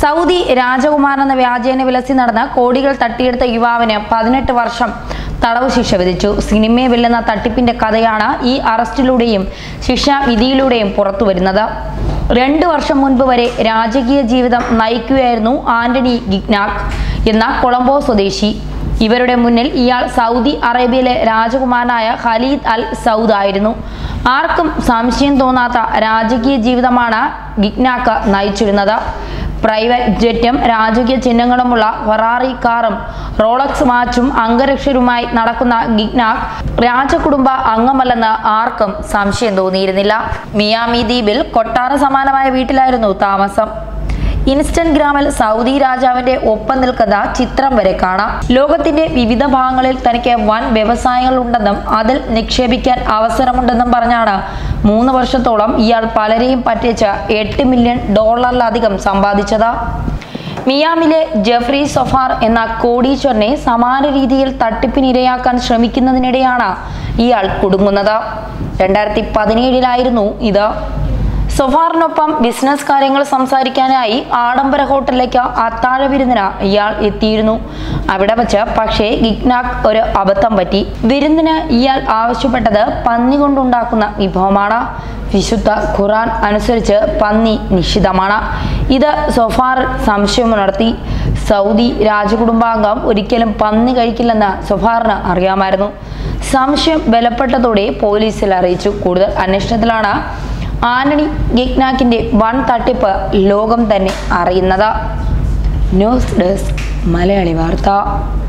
Saudi രാജകുമാരൻ എന്ന വ്യാജേന വിലസി നടന്ന കോടികൾ തട്ടിയെടുത്ത യുവാവിന് പതിനെട്ട് വർഷം തടവ് ശിക്ഷ വിധിച്ചു സിനിമയെ വെല്ലുന്ന തട്ടിപ്പിന്റെ കഥയാണ് ഈ അറസ്റ്റിലൂടെയും ശിക്ഷാവിധിയിലൂടെയും പുറത്തു വരുന്നത് രണ്ടു വർഷം മുൻപ് വരെ രാജകീയ ജീവിതം നയിക്കുകയായിരുന്നു ആന്റണി ഗിഗ്നാക് എന്ന കൊളംബോ സ്വദേശി ഇവരുടെ മുന്നിൽ ഇയാൾ സൗദി അറേബ്യയിലെ രാജകുമാരനായ ഖലീദ് അൽ സൗദ് ആയിരുന്നു ആർക്കും സംശയം തോന്നാത്ത രാജകീയ ജീവിതമാണ് ഗിഗ്നാക്ക് നയിച്ചിരുന്നത് പ്രൈവറ്റ് ജെറ്റും രാജകീയ ചിഹ്നങ്ങളുമുള്ള ഫെറാറി കാറും റോളക്സ് വാച്ചും അംഗരക്ഷരുമായി നടക്കുന്ന ഗിഗ്നാക് രാജകുടുംബ അംഗമല്ലെന്ന് ആർക്കും സംശയം തോന്നിയിരുന്നില്ല മിയാമി ദ്വീപിൽ കൊട്ടാര സമാനമായ വീട്ടിലായിരുന്നു താമസം ഇൻസ്റ്റഗ്രാമിൽ സൗദി രാജാവിന്റെ ഒപ്പം നിൽക്കുന്ന ചിത്രം വരെ കാണാം ലോകത്തിന്റെ വിവിധ ഭാഗങ്ങളിൽ തനിക്ക് വൻ വ്യവസായങ്ങൾ ഉണ്ടെന്നും അതിൽ നിക്ഷേപിക്കാൻ അവസരമുണ്ടെന്നും പറഞ്ഞാണ് മൂന്ന് വർഷത്തോളം ഇയാൾ പലരെയും പറ്റിച്ച് എട്ട് മില്യൺ ഡോളറിലധികം സമ്പാദിച്ചത് മിയാമിലെ ജെഫ്രി സൊഫാർ എന്ന കോടീശ്വരനെ സമാന രീതിയിൽ തട്ടിപ്പിനിരയാക്കാൻ ശ്രമിക്കുന്നതിനിടെയാണ് ഇയാൾ കുടുങ്ങുന്നത് രണ്ടായിരത്തി പതിനേഴിലായിരുന്നു ഇത് സൊഫാറിനൊപ്പം ബിസിനസ് കാര്യങ്ങൾ സംസാരിക്കാനായി ആഡംബര ഹോട്ടലിലേക്ക് അത്താഴ വിരുന്നിന് ഇയാൾ എത്തിയിരുന്നു അവിടെ വച്ച് പക്ഷേ ഗിഗ്നാക് ഒരു അബദ്ധം പറ്റി വിരുന്നിന് ഇയാൾ ആവശ്യപ്പെട്ടത് പന്നി കൊണ്ടുണ്ടാക്കുന്ന വിഭവമാണ് വിശുദ്ധ ഖുറാൻ അനുസരിച്ച് പന്നി നിഷിദ്ധമാണ് ഇത് സൊഫാർ സംശയമുണർത്തി സൗദി രാജകുടുംബാംഗം ഒരിക്കലും പന്നി കഴിക്കില്ലെന്ന് സൊഫാറിന് അറിയാമായിരുന്നു സംശയം ബലപ്പെട്ടതോടെ പോലീസിൽ അറിയിച്ചു കൂടുതൽ അന്വേഷണത്തിലാണ് ആന്റണി ഗിഗ്നാക്കിന്റെ വൻ തട്ടിപ്പ് ലോകം തന്നെ അറിയുന്നത് ന്യൂസ് ഡെസ്ക് മലയാളി വാർത്ത